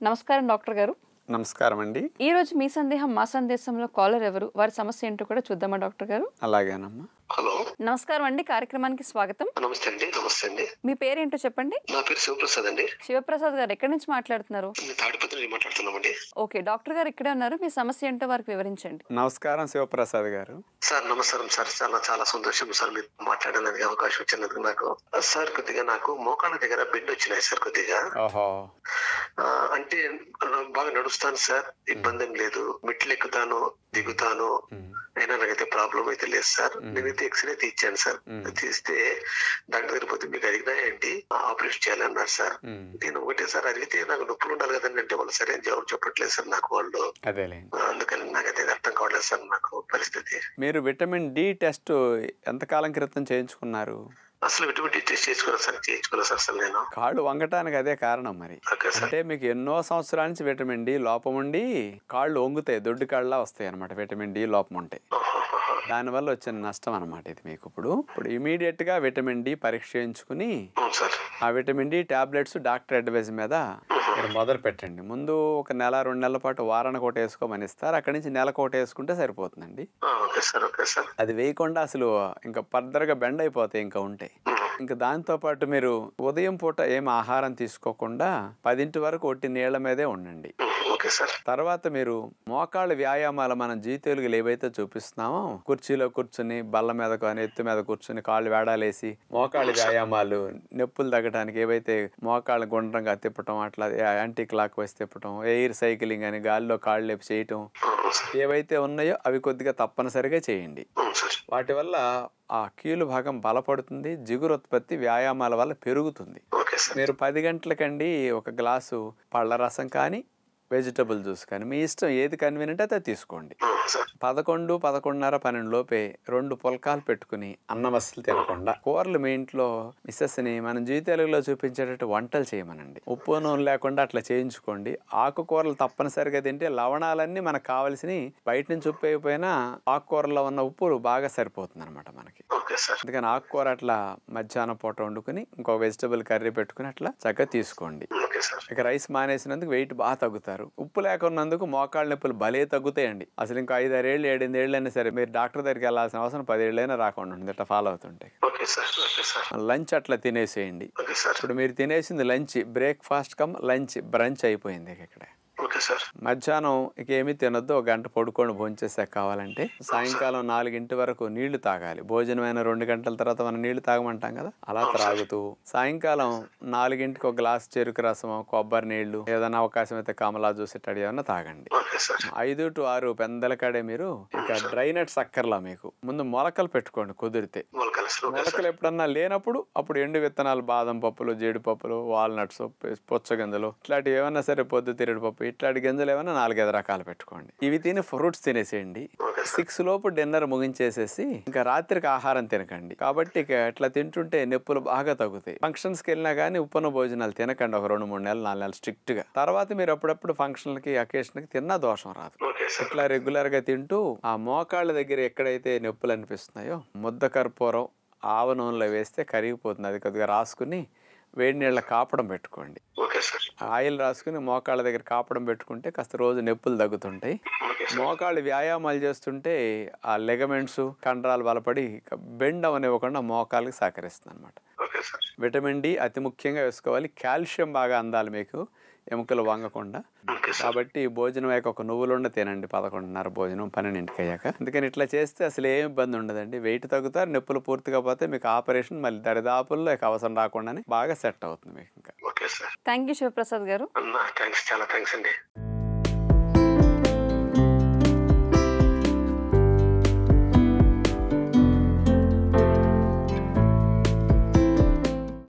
నమస్కారం డాక్టర్ గారు నమస్కారం అండి ఈ రోజు మీ సందేహం మా సందేశంలో కాలర్ ఎవరు వారి సమస్య ఏంటో కూడా చూద్దామా డాక్టర్ గారు అలాగేనమ్మా హలో నమస్కారం అండి కార్యక్రమానికి స్వాగతం నమస్తే అండి నమస్తే అండి మీ పేరేంటో చెప్పండి నా పేరు శివప్రసాద్ అండి శివప్రసాద్ గారు ఎక్కడి నుంచి మాట్లాడుతున్నారు మేము తాడిపత్రి నుంచి మాట్లాడుతున్నామండి ఓకే డాక్టర్ గారు ఇక్కడే ఉన్నారు మీ సమస్య ఏంటో వారికి వివరించండి నమస్కారం శివప్రసాద్ గారు సార్ నమస్కారం సార్ చాలా చాలా సంతోషం సార్ మీరు మాట్లాడడానికి అవకాశం ఇచ్చినందుకు నాకు సార్ కొద్దిగా నాకు మోకాళ్ళ దగ్గర బెడ్ వచ్చినాయి సార్ కొద్దిగా ఓహో ఆ, అంటే బాగా నడుస్తాను సార్ ఇబ్బంది ఏం లేదు మెట్లు ఎక్కుతాను దిగుతాను అయినా నాకైతే ప్రాబ్లం అయితే లేదు సార్ నేనైతే ఎక్స్రే తీర్చాను సార్ తీస్తే డాక్టర్ దగ్గర పోతే మీకు అడిగినాయండి ఆపరేషన్ చేయాలన్నారు సార్ ఉమ్, నేను ఒకటే సార్ అడిగితే నాకు నొప్పులు ఉండాలి కదండి అంటే వాళ్ళు సరైన జవాబు చెప్పట్లేదు సార్ నాకు వాళ్ళు అదేలే అందుకని నాకైతే ఇది అర్థం కావట్లేదు సార్ నాకు పరిస్థితి మీరు విటమిన్ డి టెస్ట్ ఎంతకాలం క్రితం చేయించుకున్నారు అసలు విటమిన్ డి టెస్ట్ చేసుకోలేదు సార్ చేయించుకోలేదు సార్ అసలు నేను కాళ్ళు వంగటానికి అదే కారణం మరి ఓకే సార్ అంటే మీకు ఎన్నో సంవత్సరాల నుంచి విటమిన్ డి లోపం ఉండి కాళ్ళు వంగుతాయి దొడ్డు కాళ్ళ వస్తాయి అనమాట విటమిన్ డి లోపం ఉంటే ఆహాహాహా. దానివల్ల వచ్చిన నష్టం అనమాట ఇది మీకు ఇప్పుడు ఇప్పుడు ఇమీడియట్ గా విటమిన్ డి పరీక్ష చేయించుకుని అవును సార్ ఆ vitamin D tablets doctor advise మీద మీరు మొదలు పెట్టండి ముందు ఒక నెల రెండు నెలల పాటు వారానికి ఒకటి వేసుకోమని ఇస్తారు అక్కడి నుంచి నెలకు ఒకటి వేసుకుంటే సరిపోతుందండి ఆ, ఓకే సార్ ఓకే సార్ అది వేయకుండా అసలు ఇంకా ఫర్దర్గా బెండ్ అయిపోతాయి ఇంకా ఉంటాయి ఇంకా దాంతో పాటు మీరు ఉదయం పూట ఏం ఆహారం తీసుకోకుండా పదింటి వరకు ఒట్టి నీళ్ల మీదే ఉండండి ఓకే సార్ తర్వాత మీరు మోకాళ్ళ వ్యాయామాలు మనం జీ తెలుగులు ఏవైతే చూపిస్తున్నామో కుర్చీలో కూర్చుని బల్ల మీద కానీ ఎత్తు మీద కూర్చుని కాళ్ళు వేడాలేసి మోకాళ్ళ వ్యాయామాలు నొప్పులు తగ్గడానికి ఏవైతే మోకాళ్ళ గుండ్రంగా తిప్పటం అట్లా యాంటీ క్లాక్ వైస్ తిప్పటం ఎయిర్ సైక్లింగ్ అని గాలిలో కాళ్ళు లేపి చేయటం అవును సార్ ఏవైతే ఉన్నాయో అవి కొద్దిగా తప్పనిసరిగా చేయండి అవును సార్ వాటి వల్ల ఆ కీలు భాగం బలపడుతుంది జిగురు ఉత్పత్తి వ్యాయామాల వల్ల పెరుగుతుంది ఓకే సార్ మీరు పది గంటలకండి ఒక గ్లాసు పళ్ళ రసం కానీ వెజిటబుల్ జ్యూస్ కానీ మీ ఇష్టం ఏది కన్వీనియంట్ అయితే అది తీసుకోండి అవును సార్ పదకొండు పదకొండున్నర పన్నెండు లోపే రెండు పుల్కాలు పెట్టుకుని అన్నం అస్సలు తినకుండా కూరలు మీ ఇంట్లో మిస్సెస్ని మనం జీ తెలుగులో చూపించేటట్టు వంటలు చేయమనండి ఉప్పు నూనె లేకుండా అట్లా చేయించుకోండి ఆకుకూరలు తప్పనిసరిగా తింటే లవణాలన్నీ మనకు కావాల్సినవి బయట నుంచి ఉప్పు అయిపోయినా ఆకుకూరలో ఉన్న ఉప్పు బాగా సరిపోతుంది అనమాట మనకి ఓకే సార్ అందుకని ఆకుకూర అట్లా మధ్యాహ్నం పూట వండుకుని ఇంకో వెజిటబుల్ కర్రీ పెట్టుకుని అట్లా చక్కగా తీసుకోండి ఓకే సార్ ఇక రైస్ మానేసినందుకు వెయిట్ బాగా తగ్గుతారు ఉప్పు లేకున్నందుకు మోకాళ్ళ నొప్పులు భలే తగ్గుతాయండి అసలు ఇంకా ఐదారేళ్ళు ఏడెనిమిదేళ్ళు అయినా సరే మీరు డాక్టర్ దగ్గరికి వెళ్ళాల్సిన అవసరం పదేళ్ళైనా రాకుండా ఉంటుంది ఇట్లా ఫాలో అవుతుంటే okay sir okay sir lunch అట్లా తినేసేయండి ఓకే సార్ ఇప్పుడు మీరు తినేసింది lunch breakfast cum lunch brunch అయిపోయింది ఇక ఇక్కడ ఓకే సార్ మధ్యాహ్నం ఇక ఏమీ తినొద్దు ఒక గంట పడుకొని భోంచేసాక కావాలంటే సాయంకాలం నాలుగింటి వరకు నీళ్లు తాగాలి భోజనమైన రెండు గంటల తర్వాత మనం నీళ్లు తాగమంటాం కదా అలా త్రాగుతూ సాయంకాలం నాలుగింటికి ఒక గ్లాస్ చెరుకు రసం కొబ్బరి నీళ్లు ఏదైనా అవకాశం అయితే కమలా జ్యూస్ ఇట్టడి ఏమన్నా తాగండి ఓకే సార్ ఐదు టు ఆరు పెందల కాడే మీరు ఇక డ్రై నట్స్ అక్కర్లా మీకు ముందు మొలకలు పెట్టుకోండి కుదిరితే మొలకలు సార్ ఓకే సార్ మొలకలు ఎప్పుడన్నా లేనప్పుడు అప్పుడు ఎండు విత్తనాలు బాదం పప్పులు జీడిపప్పులు వాల్నట్స్ పుచ్చగింజలు ఇట్లాంటివి ఏమన్నా సరే పొద్దుతిరుడు పప్పు ఇట్లాంటి గింజలు ఏమైనా నాలుగైదు రకాలు పెట్టుకోండి ఇవి తిని ఫ్రూట్స్ తినేసేయండి ఓకే సార్ సిక్స్ లోపు డిన్నర్ ముగించేసేసి ఇంకా రాత్రికి ఆహారం తినకండి కాబట్టి ఇక ఇట్లా తింటుంటే నొప్పులు బాగా తగ్గుతాయి ఫంక్షన్స్ కి వెళ్ళినా కానీ ఉప్పన భోజనాలు తినకండి ఒక రెండు మూడు నెలలు నాలుగు నెలలు స్ట్రిక్ట్ గా తర్వాత మీరు అప్పుడప్పుడు ఫంక్షన్లకి అకేషన్ కి తిన్నా దోషం రాదు ఓకే సార్ ఇట్లా రెగ్యులర్ గా తింటూ ఆ మోకాళ్ళ దగ్గర ఎక్కడైతే నొప్పులు అనిపిస్తున్నాయో ముద్ద కర్పూరం ఆవ నూనెలో వేస్తే కరిగిపోతుంది అది కొద్దిగా రాసుకుని వేడి నీళ్ళ కాపడం పెట్టుకోండి ఓకే సార్ ఆయిల్ రాసుకుని మోకాళ్ళ దగ్గర కాపడం పెట్టుకుంటే కాస్త రోజు నొప్పులు తగ్గుతుంటాయి ఓకే సార్ మోకాళ్ళు వ్యాయామాలు చేస్తుంటే ఆ లెగమెంట్స్ కండరాలు బలపడి బెండ్ అవనివ్వకుండా మోకాళ్ళకి సహకరిస్తుంది అనమాట ఓకే సార్ విటమిన్ డి అతి ముఖ్యంగా వేసుకోవాలి కాల్షియం బాగా అందాలి మీకు ఎముకలు వంగకుండా ఓకే సార్ కాబట్టి భోజనం అయ్యాక ఒక నువ్వులుండ తినండి పదకొండున్నర భోజనం పన్నెండింటికి అయ్యాక అందుకని ఇట్లా చేస్తే అసలు ఏం ఇబ్బంది ఉండదండి వెయిట్ తగ్గుతారు నొప్పులు పూర్తిగా పోతే మీకు ఆపరేషన్ మళ్ళీ దరిదాపుల్లో ఇక అవసరం రాకుండానే బాగా సెట్ అవుతుంది మీకు ఇంకా okay sir thank you Shivaprasad garu thanks చాలా థ్యాంక్స్ అండి